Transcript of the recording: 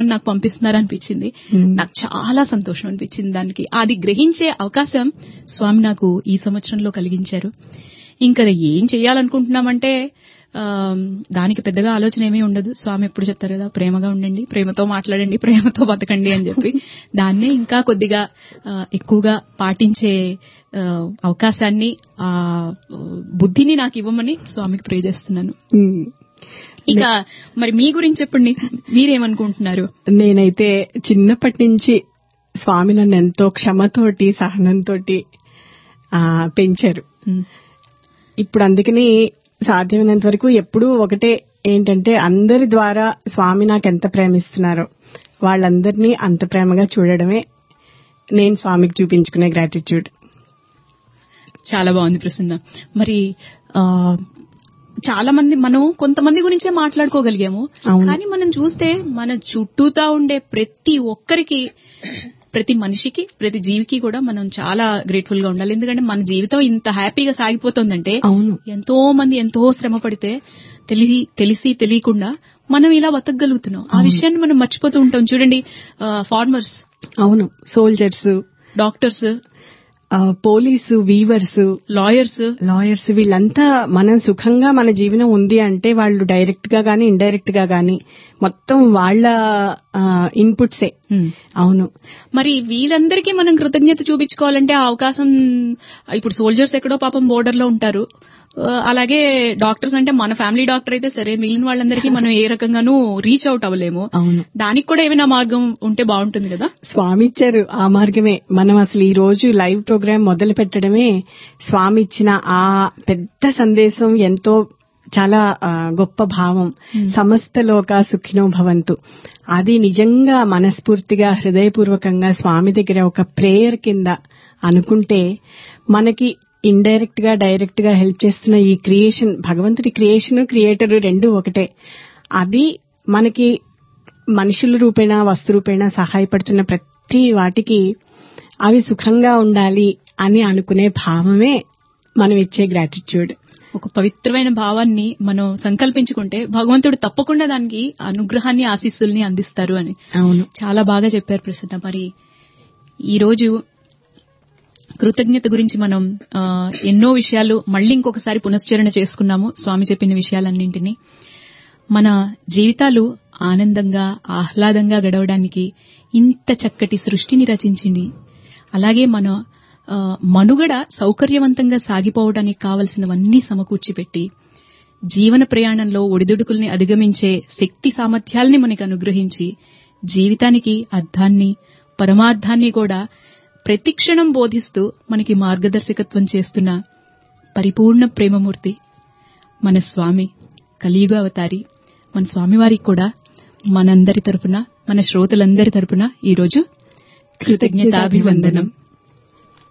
స్వామి నాకు పంపిస్తున్నారు అనిపించింది నాకు చాలా సంతోషం అనిపించింది దానికి అది గ్రహించే అవకాశం స్వామి నాకు ఈ సంవత్సరంలో కలిగించారు ఇంకా ఏం చేయాలనుకుంటున్నామంటే ఆ, దానికి పెద్దగా ఆలోచన ఏమీ ఉండదు స్వామి ఎప్పుడు చెప్తారు కదా ప్రేమగా ఉండండి ప్రేమతో మాట్లాడండి ప్రేమతో బతకండి అని చెప్పి దాన్నే ఇంకా కొద్దిగా ఆ, ఎక్కువగా పాటించే ఆ, అవకాశాన్ని ఆ బుద్ధిని నాకు ఇవ్వమని స్వామికి ప్రే చేస్తున్నాను ఉమ్. ఇక మరి మీ గురించి చెప్పండి మీరేమనుకుంటున్నారు నేనైతే చిన్నప్పటి నుంచి స్వామి నన్ను ఎంతో క్షమతోటి సహనంతోటి ఆ, పెంచారు ఉమ్, ఇప్పుడు అందుకని సాధ్యమైనంత వరకు ఎప్పుడూ ఒకటే ఏంటంటే అందరి ద్వారా స్వామి నాకు ఎంత ప్రేమిస్తున్నారో వాళ్ళందరినీ అంత ప్రేమగా చూడడమే నేను స్వామికి చూపించుకునే గ్రాటిట్యూడ్ చాలా బాగుంది ప్రసన్న మరి ఆ చాలా మంది మనం కొంతమంది గురించే మాట్లాడుకోగలిగాము అవును. కానీ మనం చూస్తే మన చుట్టూతా ఉండే ప్రతి ఒక్కరికి ప్రతి మనిషికి ప్రతి జీవికి కూడా మనం చాలా గ్రేట్ఫుల్ గా ఉండాలి ఎందుకంటే మన జీవితం ఇంత హ్యాపీగా సాగిపోతుందంటే అవును ఎంతో మంది ఎంతో శ్రమ పడితే తెలిసి తెలిసి తెలియకుండా మనం ఇలా బతకగలుగుతున్నాం ఆ విషయాన్ని మనం మర్చిపోతూ ఉంటాం చూడండి ఫార్మర్స్ అవును soldiers doctors police weavers lawyers lawyers వీళ్ళంతా మనం సుఖంగా మన జీవనం ఉంది అంటే వాళ్ళు డైరెక్ట్ గా గానీ ఇండైరెక్ట్ గా గానీ మొత్తం వాళ్ళ ఇన్పుట్సే అవును మరి వీళ్ళందరికీ మనం కృతజ్ఞత చూపించుకోవాలంటే ఆ అవకాశం ఇప్పుడు సోల్జర్స్ ఎక్కడో పాపం బోర్డర్ లో ఉంటారు ఆ, అలాగే డాక్టర్స్ అంటే మన ఫ్యామిలీ డాక్టర్ అయితే సరే మిగిలిన వాళ్ళందరికీ మనం ఏ రకంగానూ రీచ్ అవుట్ అవ్వలేము అవును దానికి కూడా ఏమైనా మార్గం ఉంటే బాగుంటుంది కదా స్వామి ఇచ్చారు ఆ మార్గమే మనం అసలు ఈ రోజు లైవ్ ప్రోగ్రామ్ మొదలు పెట్టడమే స్వామి ఇచ్చిన ఆ పెద్ద సందేశం ఎంతో చాలా ఆ, గొప్ప భావం సమస్త లోక సుఖినో భవంతు అది నిజంగా మనస్ఫూర్తిగా హృదయపూర్వకంగా స్వామి దగ్గర ఒక ప్రేయర్ కింద అనుకుంటే మనకి ఇండైరెక్ట్ గా డైరెక్ట్ గా హెల్ప్ చేస్తున్న ఈ క్రియేషన్ భగవంతుడి క్రియేషన్ క్రియేటర్ రెండు ఒకటే అది మనకి మనుషుల రూపేణ వస్తు రూపేణ సహాయపడుతున్న ప్రతి వాటికి అవి సుఖంగా ఉండాలి అని అనుకునే భావమే మనం ఇచ్చే గ్రాటిట్యూడ్ ఒక పవిత్రమైన భావాన్ని మనం సంకల్పించుకుంటే భగవంతుడు తప్పకుండా దానికి అనుగ్రహాన్ని ఆశీస్సుల్ని అందిస్తారు అని అవును చాలా బాగా చెప్పారు ప్రసన్న మరి ఈ రోజు కృతజ్ఞత గురించి మనం ఆ, ఎన్నో విషయాలు మళ్ళీ ఇంకొకసారి పునశ్చరణ చేసుకున్నాము స్వామి చెప్పిన విషయాలన్నింటినీ మన జీవితాలు ఆనందంగా ఆహ్లాదంగా గడవడానికి ఇంత చక్కటి సృష్టిని రచించింది అలాగే మన ఆ, మనుగడ సౌకర్యవంతంగా సాగిపోవడానికి కావలసినవన్నీ సమకూర్చిపెట్టి జీవన ప్రయాణంలో ఒడిదుడుకుల్ని అధిగమించే శక్తి సామర్థ్యాల్ని మనకు అనుగ్రహించి జీవితానికి అర్థాన్ని పరమార్థాన్ని కూడా ప్రతిక్షణం బోధిస్తూ మనకి మార్గదర్శకత్వం చేస్తున్న పరిపూర్ణ ప్రేమమూర్తి మన స్వామి కలియుగ అవతారి మన స్వామివారికి కూడా మనందరి తరపున మన శ్రోతలందరి తరపున ఈరోజు కృతజ్ఞతాభివందనం